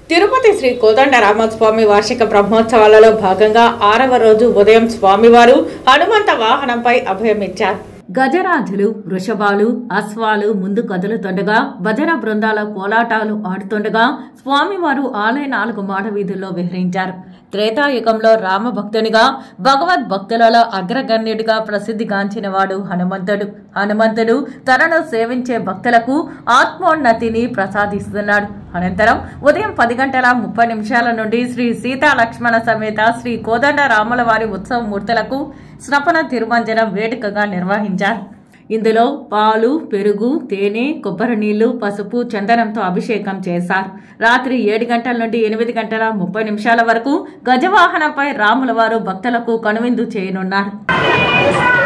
తిరుపతి శ్రీ కోదండ రామస్వామి వార్షిక బ్రహ్మోత్సవాలలో భాగంగా ఆరవ రోజు ఉదయం స్వామివారు హనుమంత వాహనంపై అభయమిచ్చారు గజరాజులు వృషభాలు అశ్వాలు ముందు కదులుతుండగా భజన బృందాల కోలాటాలు ఆడుతుండగా స్వామివారు ఆలయ నాలుగు మాడ వీధుల్లో విహరించారు త్రేతాయుగంలో రామ భక్తునిగా భగవద్ భక్తులలో అగ్రగణ్యుడిగా ప్రసిద్ధిగాంచిన వాడు హనుమంతుడు హనుమంతుడు తనను సేవించే భక్తులకు ఆత్మోన్నతిని ప్రసాదిస్తున్నాడు అనంతరం ఉదయం పది గంటల ముప్పై నిమిషాల నుండి శ్రీ సీతా లక్ష్మణ సమేత శ్రీ కోదండ రాముల వారి ఉత్సవ మూర్తులకు స్నపన తిరుమంజనం వేడుకగా నిర్వహించారు ఇందులో పాలు పెరుగు తేనె కొబ్బరి నీళ్లు పసుపు చందనంతో అభిషేకం చేశారు రాత్రి ఏడు గంటల నుండి ఎనిమిది గంటల ముప్పై నిమిషాల వరకు గజవాహనంపై రాముల వారు భక్తులకు కనువిందు చేయనున్నారు